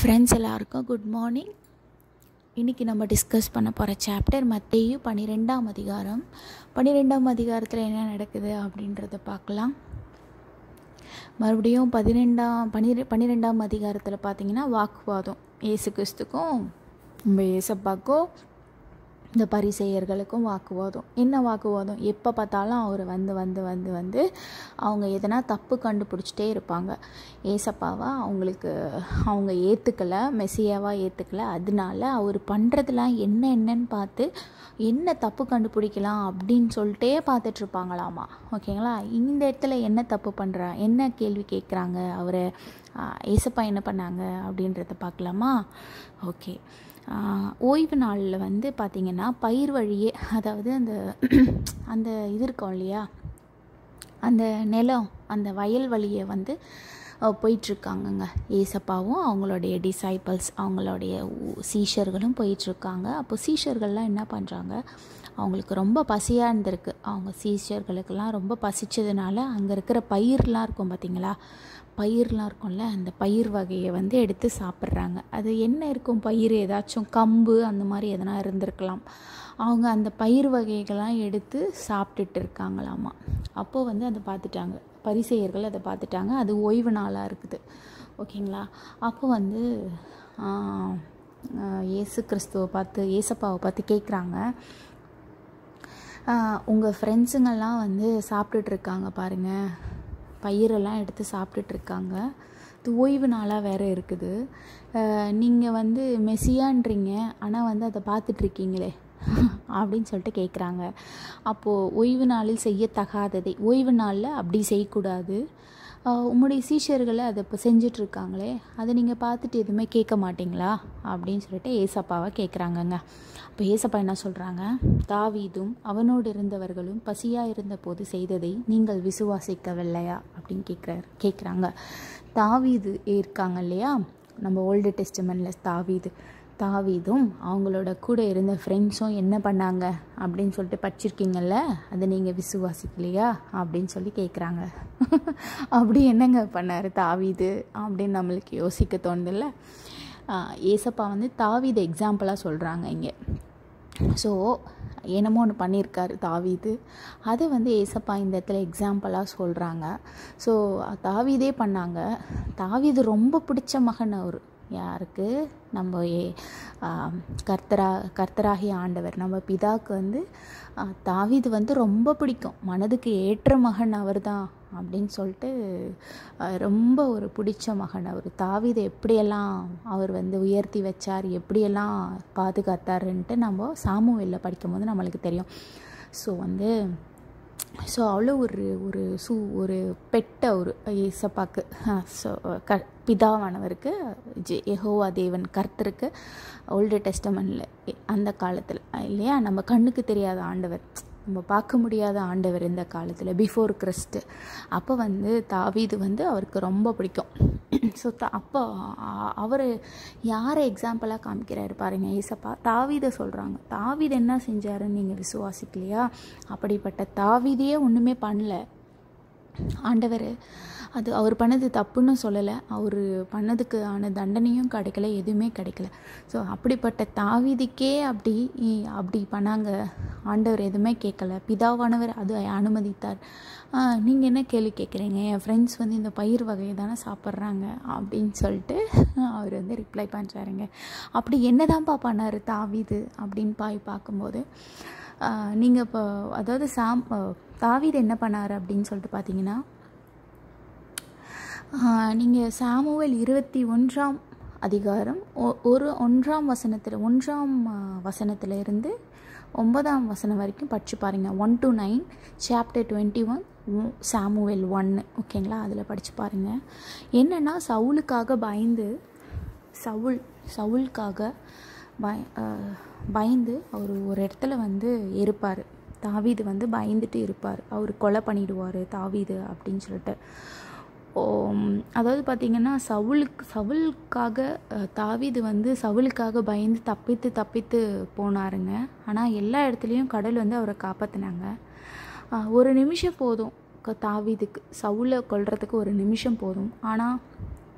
friends எல்லாருக்கும் good morning இன்றைக்கி நம்ம டிஸ்கஸ் பண்ண போகிற சாப்டர் மத்தேயு பன்னிரெண்டாம் அதிகாரம் பன்னிரெண்டாம் அதிகாரத்தில் என்ன நடக்குது அப்படின்றத பார்க்கலாம் மறுபடியும் பதினெண்டாம் பன்னிரெ பன்னிரெண்டாம் அதிகாரத்தில் பார்த்தீங்கன்னா வாக்குவாதம் ஏசு கிறிஸ்துக்கும் நம்ம ஏசப்பாக்கும் இந்த பரிசெயர்களுக்கும் வாக்குவாதம் என்ன வாக்குவாதம் எப்போ பார்த்தாலும் அவர் வந்து வந்து வந்து வந்து அவங்க எதனா தப்பு கண்டுபிடிச்சிட்டே இருப்பாங்க ஏசப்பாவா அவங்களுக்கு அவங்க ஏற்றுக்கலை மெஸ்ஸியாவாக ஏற்றுக்கலை அதனால அவர் பண்ணுறதுலாம் என்ன என்னன்னு பார்த்து என்ன தப்பு கண்டுபிடிக்கலாம் அப்படின்னு சொல்லிட்டே பார்த்துட்ருப்பாங்களாமா ஓகேங்களா இந்த இடத்துல என்ன தப்பு பண்ணுறா என்ன கேள்வி கேட்குறாங்க அவரை ஏசப்பா என்ன பண்ணாங்க அப்படின்றத பார்க்கலாமா ஓகே ஓய்வு நாளில் வந்து பார்த்திங்கன்னா பயிர் வழியே அதாவது அந்த அந்த இது இருக்கும் இல்லையா அந்த நிலம் அந்த வயல் வழியை வந்து போயிட்டுருக்காங்கங்க ஏசப்பாவும் அவங்களுடைய டிசைபிள்ஸ் அவங்களுடைய சீஷர்களும் போயிட்டுருக்காங்க அப்போ சீஷர்கள்லாம் என்ன பண்ணுறாங்க அவங்களுக்கு ரொம்ப பசியாக இருந்திருக்கு அவங்க சீஷர்களுக்கெல்லாம் ரொம்ப பசிச்சதுனால அங்கே இருக்கிற பயிர்லாம் இருக்கும் பார்த்திங்களா பயிர்லாம் இருக்கும்ல அந்த பயிர் வகையை வந்து எடுத்து சாப்பிட்றாங்க அது என்ன இருக்கும் பயிர் ஏதாச்சும் கம்பு அந்த மாதிரி எதனா இருந்திருக்கலாம் அவங்க அந்த பயிர் வகைகள்லாம் எடுத்து சாப்பிட்டுட்டு இருக்காங்களாமா அப்போது வந்து அதை பார்த்துட்டாங்க பரிசெயர்கள் அதை பார்த்துட்டாங்க அது ஓய்வு நாளாக இருக்குது ஓகேங்களா அப்போ வந்து ஏசு கிறிஸ்துவை பார்த்து ஏசப்பாவை பார்த்து கேட்குறாங்க உங்கள் ஃப்ரெண்ட்ஸுங்கெல்லாம் வந்து சாப்பிட்டுட்ருக்காங்க பாருங்கள் பயிரெல்லாம் எடுத்து சாப்பிட்டுட்ருக்காங்க இது ஓய்வு நாளாக வேறு இருக்குது நீங்கள் வந்து மெஸ்ஸியான்றீங்க ஆனால் வந்து அதை பார்த்துட்ருக்கீங்களே அப்படின்னு சொல்லிட்டு கேட்குறாங்க அப்போது ஓய்வு நாளில் செய்யத்தகாததை ஓய்வு நாளில் அப்படி செய்யக்கூடாது உம்முடைய சீஷர்களை அதை இப்போ செஞ்சிட்ருக்காங்களே அதை நீங்கள் பார்த்துட்டு எதுவுமே கேட்க மாட்டிங்களா அப்படின்னு சொல்லிட்டு ஏசப்பாவை கேட்குறாங்கங்க அப்போ ஏசப்பா என்ன சொல்கிறாங்க தாவீதும் அவனோடு இருந்தவர்களும் பசியாக இருந்தபோது செய்ததை நீங்கள் விசுவாசிக்கவில்லையா அப்படின்னு கேட்குறாரு கேட்குறாங்க தாவீது இருக்காங்க இல்லையா நம்ம ஓல்டு டெஸ்டமெண்டில் தாவீது தாவீதும் அவங்களோட கூட இருந்த ஃப்ரெண்ட்ஸும் என்ன பண்ணாங்க அப்படின்னு சொல்லிட்டு படிச்சிருக்கீங்கல்ல அதை நீங்கள் விசுவாசிக்கலையா அப்படின்னு சொல்லி கேட்குறாங்க அப்படி என்னங்க பண்ணார் தாவீது அப்படின்னு நம்மளுக்கு யோசிக்க தோணுதில்ல ஏசப்பா வந்து தாவீது எக்ஸாம்பிளாக சொல்கிறாங்க இங்கே ஸோ என்னமோ ஒன்று பண்ணியிருக்காரு தாவீது அதை வந்து ஏசப்பா இந்த இடத்துல எக்ஸாம்பிளாக சொல்கிறாங்க ஸோ தாவீதே பண்ணாங்க தாவீது ரொம்ப பிடிச்ச மகன் அவர் யாருக்கு நம்ம ஏ கர்த்தரா கர்த்தராகிய ஆண்டவர் நம்ம பிதாவுக்கு வந்து தாவீது வந்து ரொம்ப பிடிக்கும் மனதுக்கு ஏற்ற மகன் அவர் தான் அப்படின்னு சொல்லிட்டு ரொம்ப ஒரு பிடிச்ச மகன் அவர் தாவீதை எப்படியெல்லாம் அவர் வந்து உயர்த்தி வச்சார் எப்படியெல்லாம் பாதுகாத்தாருன்ட்டு நம்ம சாமுவேலில் படிக்கும்போது நம்மளுக்கு தெரியும் ஸோ வந்து ஸோ அவ்வளோ ஒரு ஒரு சூ ஒரு பெட்ட ஒரு ஏசப்பாக்கு ஸோ க பிதாவானவருக்கு ஜெ எஹோவா தேவன் கர்த்தருக்கு ஓல்டு டெஸ்டமெண்டில் அந்த காலத்தில் இல்லையா நம்ம கண்ணுக்கு தெரியாத ஆண்டவர் நம்ம பார்க்க முடியாத ஆண்டவர் இந்த காலத்தில் பிஃபோர் கிறிஸ்ட்டு அப்போ வந்து தாவீது வந்து அவருக்கு ரொம்ப பிடிக்கும் ஸோ த அப்போ அவர் யாரை எக்ஸாம்பிளாக காமிக்கிறாரு பாருங்க ஏசப்பா தாவீதை சொல்கிறாங்க தாவீது என்ன செஞ்சாருன்னு நீங்கள் விசுவாசிக்கலையா அப்படிப்பட்ட தாவீதையே ஒன்றுமே பண்ணல ஆண்டவர் அது அவர் பண்ணது தப்புன்னு சொல்லலை அவர் பண்ணதுக்கு ஆன தண்டனையும் கிடைக்கல எதுவுமே கிடைக்கல ஸோ அப்படிப்பட்ட தாவிதிக்கே அப்படி அப்படி பண்ணாங்க ஆண்டவர் எதுவுமே கேட்கல பிதாவானவர் அது அனுமதித்தார் நீங்கள் என்ன கேள்வி கேட்குறீங்க என் ஃப்ரெண்ட்ஸ் வந்து இந்த பயிர் வகையை தானே சாப்பிட்றாங்க அப்படின்னு சொல்லிட்டு அவர் வந்து ரிப்ளை பண்ணுறாருங்க அப்படி என்ன தான்ப்பா பண்ணார் தாவிது அப்படின்னு பாய் பார்க்கும்போது நீங்கள் இப்போ அதாவது சாம் தாவீது என்ன பண்ணார் அப்படின்னு சொல்லிட்டு பார்த்தீங்கன்னா நீங்கள் சாமுவேல் இருபத்தி ஒன்றாம் அதிகாரம் ஒரு ஒன்றாம் வசனத்தில் ஒன்றாம் வசனத்தில் இருந்து ஒன்பதாம் வசனம் வரைக்கும் படித்து பாருங்கள் one to nine chapter twenty one Samuel ஒன்று ஓகேங்களா அதில் படித்து பாருங்கள் என்னென்னா சவுலுக்காக பயந்து சவுல் சவுலுக்காக பய பயந்து அவர் ஒரு இடத்துல வந்து இருப்பார் தாவீது வந்து பயந்துட்டு இருப்பார் அவர் கொலை பண்ணிடுவார் தாவீது அப்படின்னு சொல்லிட்டு அதாவது பார்த்திங்கன்னா சவுலுக்கு சவுலுக்காக தாவீது வந்து சவுலுக்காக பயந்து தப்பித்து தப்பித்து போனாருங்க ஆனால் எல்லா இடத்துலையும் கடல் வந்து அவரை காப்பாற்றினாங்க ஒரு நிமிஷம் போதும் தாவீதுக்கு சவுலை கொல்றதுக்கு ஒரு நிமிஷம் போதும் ஆனால்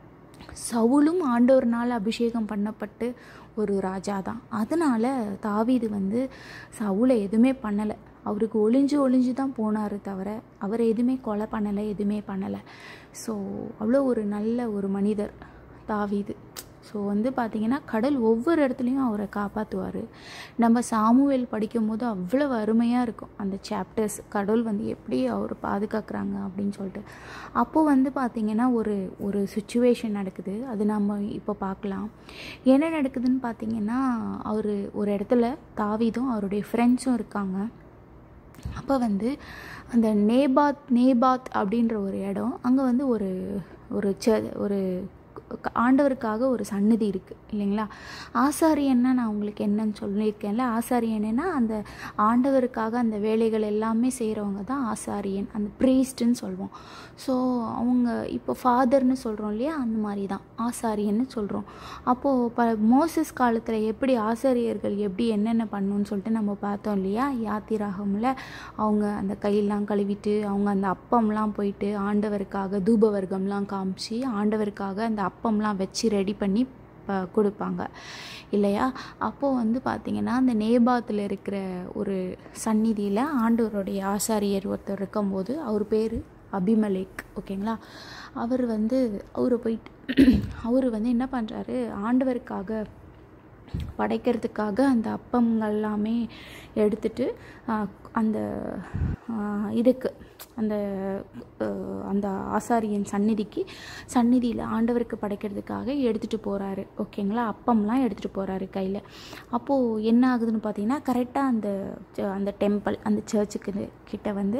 சவுலும் ஆண்டவர்னால் அபிஷேகம் பண்ணப்பட்டு ஒரு ராஜா தான் அதனால் தாவீது வந்து சவுலை எதுவுமே பண்ணலை அவருக்கு ஒளிஞ்சு ஒளிஞ்சு தான் போனார் தவிர அவரை எதுவுமே கொலை பண்ணலை எதுவுமே பண்ணலை ஸோ அவ்வளோ ஒரு நல்ல ஒரு மனிதர் தாவீது ஸோ வந்து பார்த்திங்கன்னா கடல் ஒவ்வொரு இடத்துலையும் அவரை காப்பாற்றுவார் நம்ம சாமுவேல் படிக்கும் போது அவ்வளோ அருமையாக இருக்கும் அந்த சாப்டர்ஸ் கடவுள் வந்து எப்படி அவர் பாதுகாக்கிறாங்க அப்படின்னு சொல்லிட்டு அப்போது வந்து பார்த்திங்கன்னா ஒரு ஒரு சுச்சுவேஷன் நடக்குது அது நம்ம இப்போ பார்க்கலாம் என்ன நடக்குதுன்னு பார்த்திங்கன்னா அவர் ஒரு இடத்துல தாவிதும் அவருடைய ஃப்ரெண்ட்ஸும் இருக்காங்க அப்போ வந்து அந்த நேபாத் நேபாத் அப்படின்ற ஒரு இடம் அங்கே வந்து ஒரு ஒரு ச ஒரு ஆண்டவருக்காக ஒரு சன்னதி இருக்குது இல்லைங்களா ஆசாரியன்னா நான் உங்களுக்கு என்னன்னு சொல்லியிருக்கேன்ல ஆசாரியன்னா அந்த ஆண்டவருக்காக அந்த வேலைகள் எல்லாமே செய்கிறவங்க தான் ஆசாரியன் அந்த ப்ரீஸ்ட்டுன்னு சொல்லுவோம் ஸோ அவங்க இப்போ ஃபாதர்னு சொல்கிறோம் இல்லையா அந்த மாதிரி தான் ஆசாரியன்னு சொல்கிறோம் அப்போது ப மோசஸ் காலத்தில் எப்படி ஆசாரியர்கள் எப்படி என்னென்ன பண்ணணும்னு சொல்லிட்டு நம்ம பார்த்தோம் இல்லையா யாத்திராகமில் அவங்க அந்த கையெல்லாம் கழுவிட்டு அவங்க அந்த அப்பம்லாம் போயிட்டு ஆண்டவருக்காக தூபவர்க்கம்லாம் காமிச்சு ஆண்டவருக்காக அந்த அப்பம்லாம் வச்சு ரெடி பண்ணி ப கொடுப்பாங்க இல்லையா அப்போது வந்து பார்த்திங்கன்னா அந்த நேபாத்தில் இருக்கிற ஒரு சந்நிதியில் ஆண்டவருடைய ஆசாரியர் ஒருத்தர் இருக்கும்போது அவர் பேர் அபிமலேக் ஓகேங்களா அவர் வந்து அவர் போயிட்டு அவர் வந்து என்ன பண்ணுறாரு ஆண்டவருக்காக படைக்கிறதுக்காக அந்த அப்பங்கள் எல்லாமே எடுத்துட்டு அந்த இதுக்கு அந்த அந்த ஆசாரியன் சந்நிதிக்கு சந்நிதியில் ஆண்டவருக்கு படைக்கிறதுக்காக எடுத்துகிட்டு போகிறாரு ஓகேங்களா அப்பம்லாம் எடுத்துகிட்டு போகிறாரு கையில் அப்போது என்ன ஆகுதுன்னு பார்த்தீங்கன்னா கரெக்டாக அந்த அந்த டெம்பிள் அந்த சர்ச்சுக்கு கிட்ட வந்து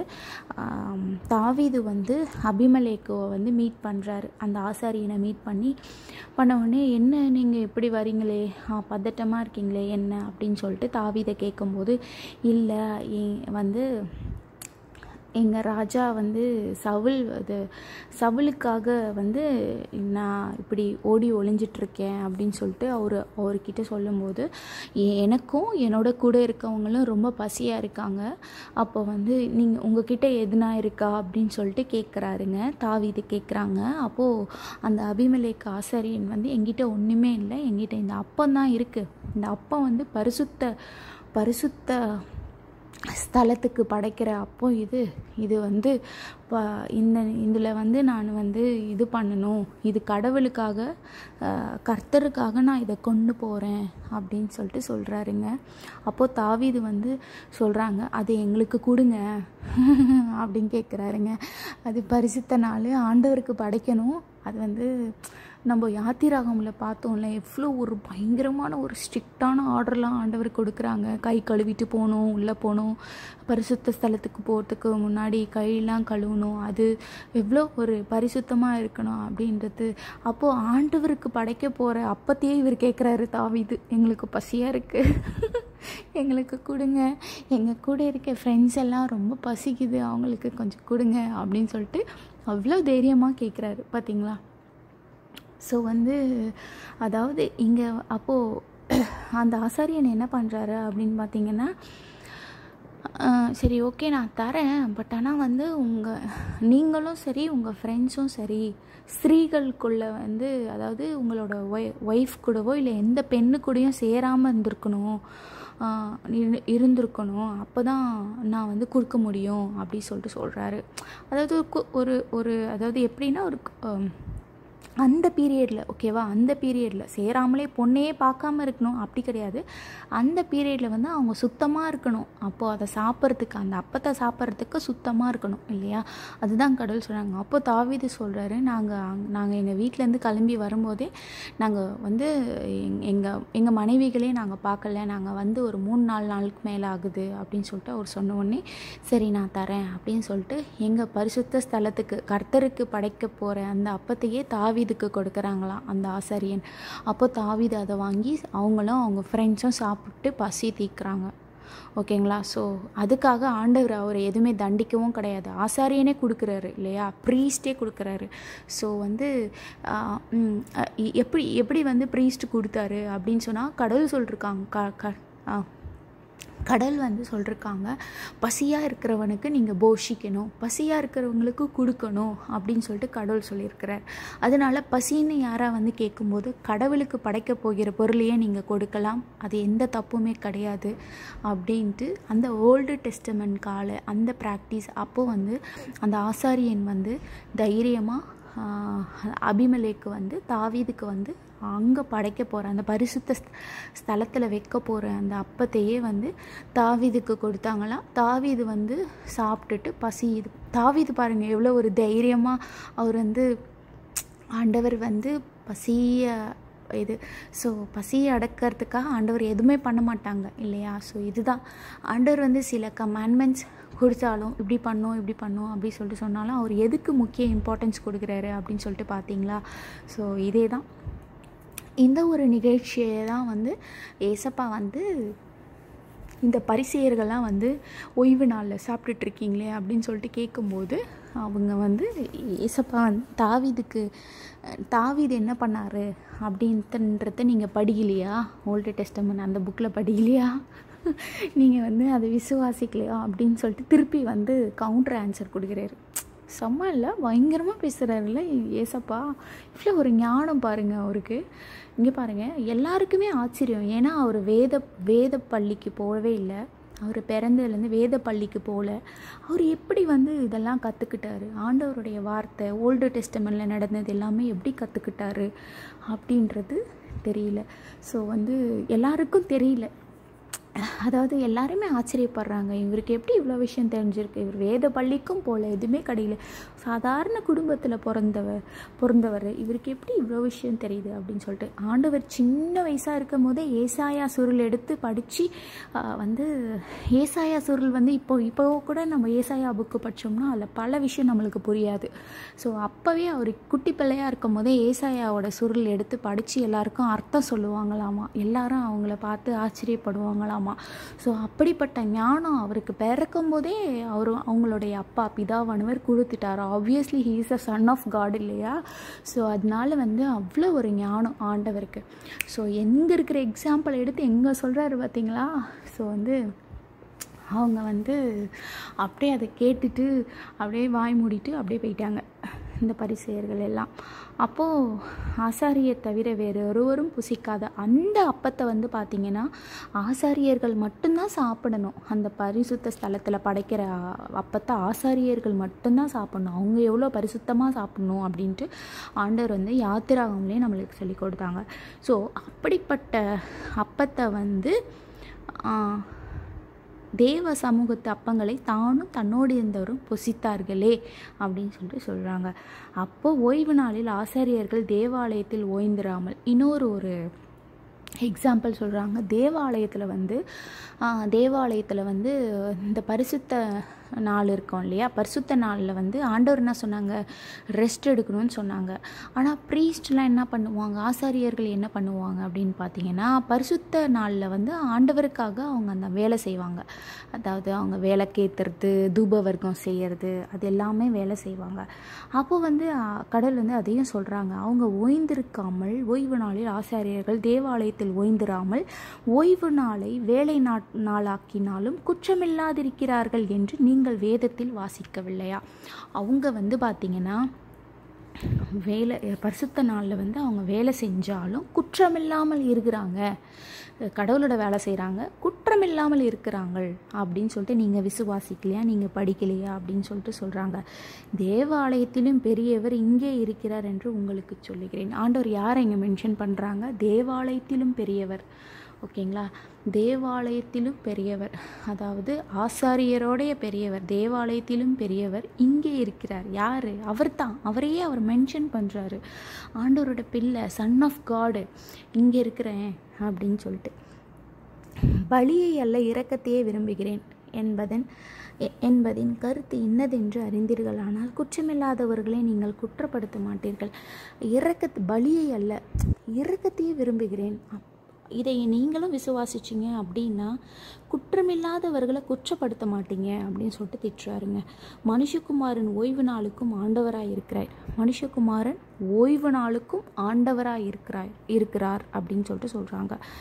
தாவீது வந்து அபிமலேக்குவை வந்து மீட் பண்ணுறாரு அந்த ஆசாரியனை மீட் பண்ணி பண்ண உடனே என்ன நீங்கள் எப்படி வரீங்களே பதட்டமாக இருக்கீங்களே என்ன அப்படின்னு சொல்லிட்டு தாவீதை கேட்கும்போது இல்லை வந்து எங்கள் ராஜா வந்து சவுல் அது சவுலுக்காக வந்து நான் இப்படி ஓடி ஒளிஞ்சிட்ருக்கேன் அப்படின்னு சொல்லிட்டு அவர் அவர்கிட்ட சொல்லும்போது எனக்கும் என்னோட கூட இருக்கவங்களும் ரொம்ப பசியாக இருக்காங்க அப்போ வந்து நீங்கள் உங்ககிட்ட எதுனா இருக்கா அப்படின்னு சொல்லிட்டு கேட்குறாருங்க தாவிது கேட்குறாங்க அப்போது அந்த அபிமலேக்கு ஆசாரியன் வந்து எங்கிட்ட ஒன்றுமே இல்லை எங்கிட்ட இந்த அப்பம் தான் இருக்குது இந்த அப்பம் வந்து பரிசுத்த பரிசுத்த ஸ்தலத்துக்கு படைக்கிற அப்போ இது இது வந்து ப இந்த இதில் வந்து நான் வந்து இது பண்ணணும் இது கடவுளுக்காக கர்த்தருக்காக நான் இதை கொண்டு போகிறேன் அப்படின்னு சொல்லிட்டு சொல்கிறாருங்க அப்போது தாவிது வந்து சொல்கிறாங்க அது எங்களுக்கு கொடுங்க அப்படின்னு கேட்குறாருங்க அது பரிசுத்த நாள் ஆண்டவருக்கு படைக்கணும் அது வந்து நம்ம யாத்திராகமில் பார்த்தோம்ல எவ்வளோ ஒரு பயங்கரமான ஒரு ஸ்ட்ரிக்டான ஆர்டர்லாம் ஆண்டவர் கொடுக்குறாங்க கை கழுவிட்டு போகணும் உள்ளே போகணும் பரிசுத்த ஸ்தலத்துக்கு போகிறதுக்கு முன்னாடி கையெல்லாம் கழுவணும் அது எவ்வளோ ஒரு பரிசுத்தமாக இருக்கணும் அப்படின்றது அப்போது ஆண்டவருக்கு படைக்க போகிற அப்பத்தையே இவர் கேட்குறாரு தாவிது எங்களுக்கு பசியாக இருக்குது எங்களுக்கு கொடுங்க எங்கள் கூட இருக்க ஃப்ரெண்ட்ஸ் எல்லாம் ரொம்ப பசிக்குது அவங்களுக்கு கொஞ்சம் கொடுங்க அப்படின்னு சொல்லிட்டு அவ்வளோ தைரியமாக கேட்குறாரு பார்த்தீங்களா ஸோ வந்து அதாவது இங்கே அப்போது அந்த ஆசாரியன் என்ன பண்ணுறாரு அப்படின்னு பார்த்தீங்கன்னா சரி ஓகே நான் தரேன் பட் ஆனால் வந்து உங்கள் நீங்களும் சரி உங்கள் ஃப்ரெண்ட்ஸும் சரி ஸ்திரீகளுக்குள்ளே வந்து அதாவது உங்களோட ஒய் ஒய்ஃப் கூடவோ இல்லை எந்த பெண்ணு கூடயும் சேராமல் இருந்திருக்கணும் இருந்திருக்கணும் அப்போ தான் நான் வந்து கொடுக்க முடியும் அப்படி சொல்லிட்டு சொல்கிறாரு அதாவது ஒரு ஒரு அதாவது எப்படின்னா ஒரு அந்த பீரியடில் ஓகேவா அந்த பீரியடில் சேராமலே பொண்ணையே பார்க்காம இருக்கணும் அப்படி கிடையாது அந்த பீரியடில் வந்து அவங்க சுத்தமாக இருக்கணும் அப்போது அதை சாப்பிட்றதுக்கு அந்த அப்பத்தை சாப்பிட்றதுக்கு சுத்தமாக இருக்கணும் இல்லையா அதுதான் கடவுள் சொல்கிறாங்க அப்போ தாவிது சொல்கிறாரு நாங்கள் நாங்கள் எங்கள் வீட்டிலேருந்து கிளம்பி வரும்போதே நாங்கள் வந்து எங்கள் எங்கள் மனைவிகளே நாங்கள் பார்க்கல நாங்கள் வந்து ஒரு மூணு நாலு நாளுக்கு மேலே ஆகுது அப்படின்னு சொல்லிட்டு அவர் சொன்ன உடனே சரி நான் தரேன் அப்படின்னு சொல்லிட்டு எங்கள் பரிசுத்த ஸ்தலத்துக்கு கர்த்தருக்கு படைக்க போகிற அந்த அப்பத்தையே தாவி தாவீதுக்கு கொடுக்குறாங்களாம் அந்த ஆசாரியன் அப்போ தாவீது அதை வாங்கி அவங்களும் அவங்க ஃப்ரெண்ட்ஸும் சாப்பிட்டு பசி தீக்குறாங்க ஓகேங்களா ஸோ அதுக்காக ஆண்டவர் அவர் எதுவுமே தண்டிக்கவும் கிடையாது ஆசாரியனே கொடுக்குறாரு இல்லையா ப்ரீஸ்டே கொடுக்குறாரு ஸோ வந்து எப்படி எப்படி வந்து ப்ரீஸ்ட் கொடுத்தாரு அப்படின்னு சொன்னால் கடவுள் சொல்லிருக்காங்க க க கடல் வந்து சொல்லிருக்காங்க பசியாக இருக்கிறவனுக்கு நீங்கள் போஷிக்கணும் பசியாக இருக்கிறவங்களுக்கு கொடுக்கணும் அப்படின்னு சொல்லிட்டு கடவுள் சொல்லியிருக்கிறார் அதனால் பசின்னு யாராக வந்து கேட்கும்போது கடவுளுக்கு படைக்க போகிற பொருளையே நீங்கள் கொடுக்கலாம் அது எந்த தப்புமே கிடையாது அப்படின்ட்டு அந்த ஓல்டு டெஸ்டமெண்ட் கால அந்த ப்ராக்டிஸ் அப்போது வந்து அந்த ஆசாரியன் வந்து தைரியமாக அபிமலேக்கு வந்து தாவீதுக்கு வந்து அங்கே படைக்க போகிற அந்த பரிசுத்த ஸ்தலத்தில் வைக்க போகிற அந்த அப்பத்தையே வந்து தாவீதுக்கு கொடுத்தாங்களாம் தாவீது வந்து சாப்பிட்டுட்டு பசி இது தாவீது பாருங்கள் எவ்வளோ ஒரு தைரியமாக அவர் வந்து ஆண்டவர் வந்து பசிய இது ஸோ பசியை அடக்கிறதுக்காக ஆண்டவர் எதுவுமே பண்ண மாட்டாங்க இல்லையா ஸோ இதுதான் ஆண்டவர் வந்து சில கமாண்ட்மெண்ட்ஸ் கொடுத்தாலும் இப்படி பண்ணோம் இப்படி பண்ணோம் அப்படி சொல்லிட்டு சொன்னாலும் அவர் எதுக்கு முக்கிய இம்பார்ட்டன்ஸ் கொடுக்குறாரு அப்படின்னு சொல்லிட்டு பார்த்தீங்களா ஸோ இதே தான் இந்த ஒரு நிகழ்ச்சியை தான் வந்து ஏசப்பா வந்து இந்த பரிசெயர்கள்லாம் வந்து ஓய்வு நாளில் சாப்பிட்டுட்ருக்கீங்களே அப்படின்னு சொல்லிட்டு கேட்கும்போது அவங்க வந்து ஏசப்பா வந்து தாவீதுக்கு தாவீது என்ன பண்ணார் அப்படின்றத நீங்கள் படிக்கலையா ஓல்டு டெஸ்டமன் அந்த புக்கில் படிக்கலையா நீங்கள் வந்து அதை விசுவாசிக்கலையா அப்படின்னு சொல்லிட்டு திருப்பி வந்து கவுண்டர் ஆன்சர் கொடுக்குறாரு செம்ம இல்லை பயங்கரமாக பேசுகிறாருல்ல ஏசப்பா இவ்வளோ ஒரு ஞானம் பாருங்கள் அவருக்கு இங்கே பாருங்கள் எல்லாருக்குமே ஆச்சரியம் ஏன்னா அவர் வேத வேத பள்ளிக்கு போகவே இல்லை அவர் பிறந்ததுலேருந்து வேத பள்ளிக்கு போகல அவர் எப்படி வந்து இதெல்லாம் கற்றுக்கிட்டாரு ஆண்டவருடைய வார்த்தை ஓல்டு டெஸ்டமெண்ட்டில் நடந்தது எல்லாமே எப்படி கற்றுக்கிட்டாரு அப்படின்றது தெரியல ஸோ வந்து எல்லாருக்கும் தெரியல அதாவது எல்லாருமே ஆச்சரியப்படுறாங்க இவருக்கு எப்படி இவ்வளோ விஷயம் தெரிஞ்சிருக்கு இவர் வேத பள்ளிக்கும் போகல எதுவுமே கிடையில சாதாரண குடும்பத்தில் பிறந்தவர் பிறந்தவர் இவருக்கு எப்படி இவ்வளோ விஷயம் தெரியுது அப்படின்னு சொல்லிட்டு ஆண்டவர் சின்ன வயசாக இருக்கும் போதே ஏசாயா சுருள் எடுத்து படித்து வந்து ஏசாயா சுருள் வந்து இப்போ இப்போ கூட நம்ம ஏசாயா புக்கு படித்தோம்னா அதில் பல விஷயம் நம்மளுக்கு புரியாது ஸோ அப்போவே அவர் குட்டி பிள்ளையாக இருக்கும் போதே ஏசாயாவோட சுருள் எடுத்து படித்து எல்லாருக்கும் அர்த்தம் சொல்லுவாங்களாமா எல்லாரும் அவங்கள பார்த்து ஆச்சரியப்படுவாங்களாம் ஆமாம் ஸோ அப்படிப்பட்ட ஞானம் அவருக்கு பிறக்கும் போதே அவர் அவங்களுடைய அப்பா பிதாவானவர் கொடுத்துட்டார் obviously he is a son of God இல்லையா ஸோ அதனால வந்து அவ்வளோ ஒரு ஞானம் ஆண்டவருக்கு ஸோ எங்கே இருக்கிற எக்ஸாம்பிள் எடுத்து எங்கே சொல்கிறாரு பார்த்தீங்களா ஸோ வந்து அவங்க வந்து அப்படியே அதை கேட்டுட்டு அப்படியே வாய் மூடிட்டு அப்படியே போயிட்டாங்க இந்த பரிசெயர்கள் எல்லாம் அப்போது ஆசாரியை தவிர வேறு ஒருவரும் புசிக்காத அந்த அப்பத்தை வந்து பார்த்திங்கன்னா ஆசாரியர்கள் மட்டும்தான் சாப்பிடணும் அந்த பரிசுத்த ஸ்தலத்தில் படைக்கிற அப்பத்தை ஆசாரியர்கள் மட்டும்தான் சாப்பிடணும் அவங்க எவ்வளோ பரிசுத்தமாக சாப்பிடணும் அப்படின்ட்டு ஆண்டவர் வந்து யாத்திராகம்லேயே நம்மளுக்கு சொல்லி கொடுத்தாங்க ஸோ அப்படிப்பட்ட அப்பத்தை வந்து தேவ சமூகத்து அப்பங்களை தானும் தன்னோடு இருந்தவரும் புசித்தார்களே அப்படின்னு சொல்லிட்டு சொல்கிறாங்க அப்போ ஓய்வு நாளில் ஆசாரியர்கள் தேவாலயத்தில் ஓய்ந்திராமல் இன்னொரு ஒரு எக்ஸாம்பிள் சொல்கிறாங்க தேவாலயத்தில் வந்து தேவாலயத்தில் வந்து இந்த பரிசுத்த நாள் இருக்கும் இல்லையா பரிசுத்த நாளில் வந்து ஆண்டவர் என்ன சொன்னாங்க ரெஸ்ட் எடுக்கணும்னு சொன்னாங்க ஆனால் ப்ரீஸ்ட்லாம் என்ன பண்ணுவாங்க ஆசாரியர்கள் என்ன பண்ணுவாங்க அப்படின்னு பார்த்தீங்கன்னா பரிசுத்த நாளில் வந்து ஆண்டவருக்காக அவங்க அந்த வேலை செய்வாங்க அதாவது அவங்க வேலை கேத்துறது தூப வர்க்கம் செய்கிறது அது எல்லாமே வேலை செய்வாங்க அப்போ வந்து கடல் வந்து அதையும் சொல்கிறாங்க அவங்க ஓய்ந்திருக்காமல் ஓய்வு நாளில் ஆசாரியர்கள் தேவாலயத்தில் ஓய்ந்திராமல் ஓய்வு நாளை வேலை நாளாக்கினாலும் குற்றமில்லாதிருக்கிறார்கள் என்று நீங்கள் வேதத்தில் வாசிக்கவில்லையா அவங்க வந்து பார்த்திங்கன்னா வேலை பரிசுத்த நாளில் வந்து அவங்க வேலை செஞ்சாலும் குற்றமில்லாமல் இருக்கிறாங்க கடவுளோட வேலை செய்கிறாங்க குற்றமில்லாமல் இருக்கிறாங்கள் அப்படின்னு சொல்லிட்டு நீங்கள் விசுவாசிக்கலையா நீங்கள் படிக்கலையா அப்படின்னு சொல்லிட்டு சொல்கிறாங்க தேவாலயத்திலும் பெரியவர் இங்கே இருக்கிறார் என்று உங்களுக்கு சொல்லுகிறேன் ஆண்டவர் யாரை இங்கே மென்ஷன் பண்ணுறாங்க தேவாலயத்திலும் பெரியவர் ஓகேங்களா தேவாலயத்திலும் பெரியவர் அதாவது ஆசாரியரோடைய பெரியவர் தேவாலயத்திலும் பெரியவர் இங்கே இருக்கிறார் யார் அவர் தான் அவரையே அவர் மென்ஷன் பண்ணுறாரு ஆண்டவரோட பிள்ளை சன் ஆஃப் காடு இங்கே இருக்கிறேன் அப்படின்னு சொல்லிட்டு பலியை அல்ல இரக்கத்தையே விரும்புகிறேன் என்பதன் என்பதின் கருத்து இன்னதென்று அறிந்தீர்கள் ஆனால் குற்றமில்லாதவர்களை நீங்கள் குற்றப்படுத்த மாட்டீர்கள் இரக்கத்து பலியை அல்ல இரக்கத்தையே விரும்புகிறேன் இதை நீங்களும் விசுவாசிச்சிங்க அப்படின்னா குற்றமில்லாதவர்களை குற்றப்படுத்த மாட்டீங்க அப்படின்னு சொல்லிட்டு திட்டுறாருங்க மனுஷகுமாரன் ஓய்வு நாளுக்கும் ஆண்டவராக இருக்கிறார் மனுஷகுமாரன் ஓய்வு நாளுக்கும் ஆண்டவராக இருக்கிறார் இருக்கிறார் அப்படின்னு சொல்லிட்டு சொல்கிறாங்க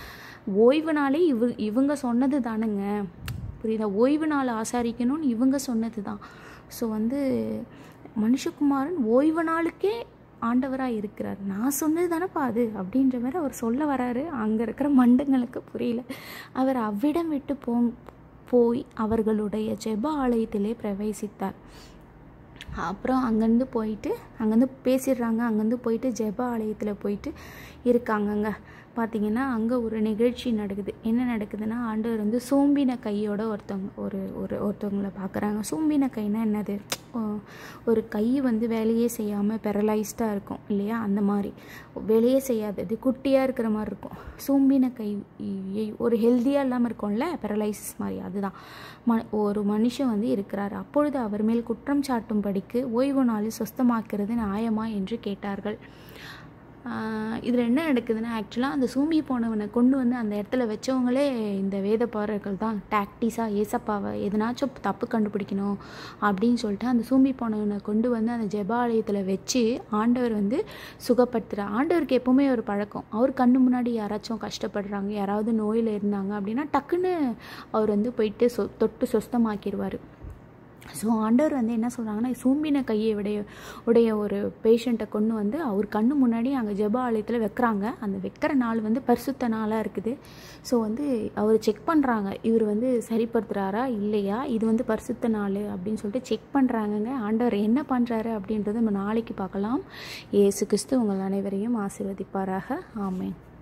ஓய்வு நாளே இவ இவங்க சொன்னது தானுங்க புரியுதா ஓய்வு நாள் ஆசாரிக்கணும்னு இவங்க சொன்னது தான் ஸோ வந்து மனுஷகுமாரன் ஓய்வு நாளுக்கே ஆண்டவராக இருக்கிறார் நான் சொன்னது தானேப்பா அது அப்படின்ற மாதிரி அவர் சொல்ல வராரு அங்கே இருக்கிற மண்டங்களுக்கு புரியல அவர் அவ்விடம் விட்டு போ போய் அவர்களுடைய ஜெப ஆலயத்திலே பிரவேசித்தார் அப்புறம் அங்கேருந்து போயிட்டு அங்கேருந்து பேசிடுறாங்க அங்கேருந்து போயிட்டு ஜெப ஆலயத்தில் போயிட்டு இருக்காங்கங்க பார்த்தீங்கன்னா அங்கே ஒரு நிகழ்ச்சி நடக்குது என்ன நடக்குதுன்னா ஆண்டவர் வந்து சோம்பின கையோட ஒருத்தவங்க ஒரு ஒரு ஒருத்தவங்கள பார்க்குறாங்க சோம்பின கைனா என்னது ஓ, ஒரு கை வந்து வேலையே செய்யாமல் பெரலைஸ்டாக இருக்கும் இல்லையா அந்த மாதிரி வேலையே செய்யாதது குட்டியாக இருக்கிற மாதிரி இருக்கும் சோம்பின கை இ- ஒரு ஹெல்த்தியாக இல்லாமல் இருக்கும்ல பெரலைசிஸ் மாதிரி அதுதான் ம ஒரு மனுஷன் வந்து இருக்கிறார் அப்பொழுது அவர் மேல் குற்றம் சாட்டும்படிக்கு ஓய்வு நாளில் சுஸ்தமாக்கிறது நியாயமா என்று கேட்டார்கள் இதில் என்ன நடக்குதுன்னா ஆக்சுவலாக அந்த சூம்பி போனவனை கொண்டு வந்து அந்த இடத்துல வச்சவங்களே இந்த வேத பாரர்கள் தான் டாக்டிஸாக ஏசப்பாவை எதனாச்சும் தப்பு கண்டுபிடிக்கணும் அப்படின்னு சொல்லிட்டு அந்த சூம்பி போனவனை கொண்டு வந்து அந்த ஜெபாலயத்தில் வச்சு ஆண்டவர் வந்து சுகப்படுத்துகிறார் ஆண்டவருக்கு எப்போவுமே ஒரு பழக்கம் அவர் கண்ணு முன்னாடி யாராச்சும் கஷ்டப்படுறாங்க யாராவது நோயில் இருந்தாங்க அப்படின்னா டக்குன்னு அவர் வந்து போயிட்டு சொ தொட்டு சொஸ்தமாக்கிடுவார் ஸோ ஆண்டவர் வந்து என்ன சொல்கிறாங்கன்னா சூம்பின கையை உடைய உடைய ஒரு பேஷண்ட்டை கொண்டு வந்து அவர் கண்ணு முன்னாடி அங்கே ஜெப ஆலயத்தில் வைக்கிறாங்க அந்த வைக்கிற நாள் வந்து பரிசுத்த நாளாக இருக்குது ஸோ வந்து அவர் செக் பண்ணுறாங்க இவர் வந்து சரிப்படுத்துகிறாரா இல்லையா இது வந்து பரிசுத்த நாள் அப்படின்னு சொல்லிட்டு செக் பண்ணுறாங்கங்க ஆண்டவர் என்ன பண்ணுறாரு அப்படின்றத நம்ம நாளைக்கு பார்க்கலாம் இயேசு கிறிஸ்து உங்கள் அனைவரையும் ஆசீர்வதிப்பாராக ஆமென்